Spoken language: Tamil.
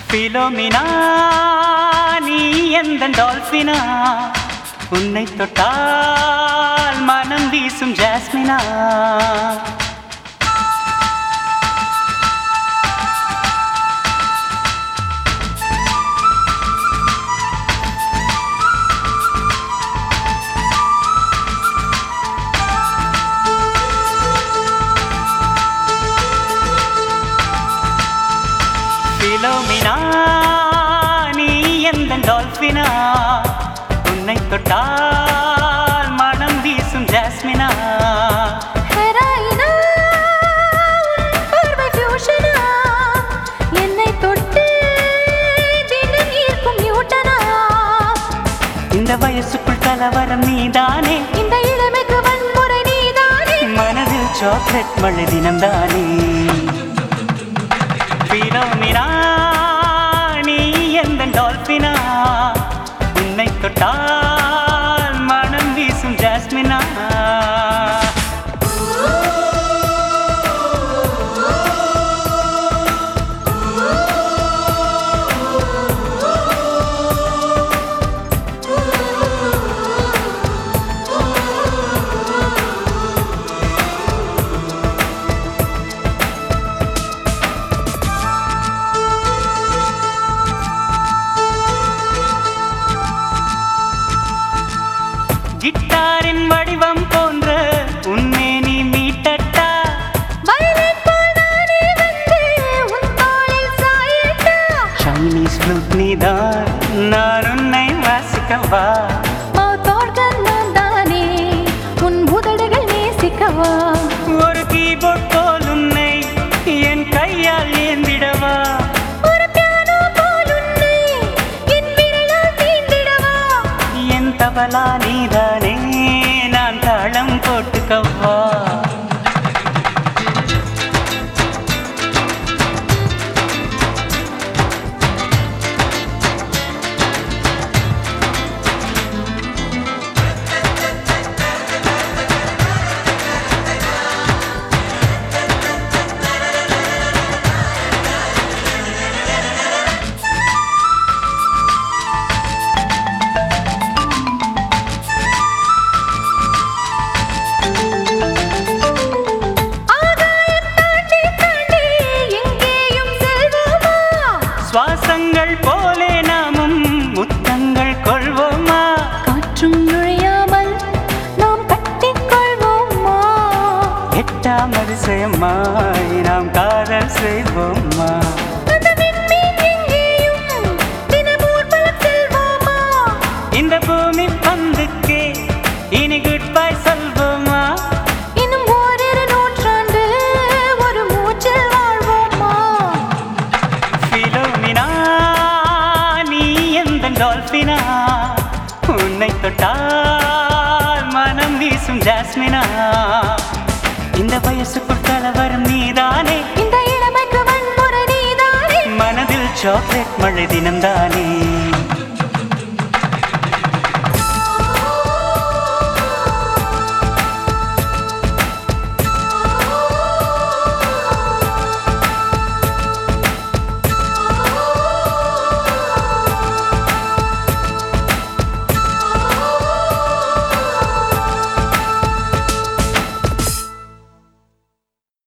பிலோமினா நீ எந்த டால்பினா உன்னை தொட்டால் மனம் வீசும் ஜாஸ்மினா பிலோமினா நீ எந்த டால்பினா உன்னை தொட்டால் மனம் வீசும் ஜாஸ்மினா ஹெராயினா, உன் பார்வை fusion ஆ? என்னை தொட்டு தினம் ஈர்க்கும் நியூட்டனா? இந்த வயசுக்குள் கலவரம் நீதானே இந்த இளமைக்கு வன்முறை நீதானே மனதில் சாக்லேட் மழை தினம்தானே பிலோமினா நீ எந்த டால்பினா உன்னை தொட்டால் மனம் வீசும் ஜாஸ்மினா கிட்டாரின் வடிவம் போன்ற உன்னை நீ மீட்டட்டா வயலின் போல் நானே வந்து உன் தோளில் சாயட்டா? சைனீஸ் ஃப்ளூட் நீதான் நான் உன்னை வாசிக்கவா Mouth organ நான் தானே, உன் உதடுகள் நேசிக்கவா? ஒரு கீபோர்ட் போல் உன்னை என் கையால் ஏந்திடவா ஒரு piano போல் உன்னை என் விரலால் தீண்டிடவா? என் தபலா நீதானே நான் தாளம் போட்டுக்கவா ஆகாயம் தாண்டி தாண்டி எங்கேயும் செல்வோமா? சுவாசங்கள் போலே நாமும் முத்தங்கள் கொள்வோமா காற்றும் நுழையாமல் நாம் கட்டிக்கொள்வோமா? எட்டாம் அதிசயமாய் நாம் காதல் செய்வோமா அந்த விண்மீன் எங்கேயும் தினம் ஊர்வலம் செல்வோமா? இந்த பூமி பந்துக்கே இனி குட் பை சொல்வோமா இன்னும் ஓரிரு நூற்றாண்டு ஒரு மூச்சில் வாழ்வோமா? பிலோமினா நீ எந்த டால்பினா உன்னை தொட்டால் மனம் வீசும் ஜாஸ்மினா இந்த வயசுக்குள் கலவரம் நீதானே இந்த இளமைக்கு வன்முறை நீதானே மனதில் சாக்லேட் மழை தினம்தானே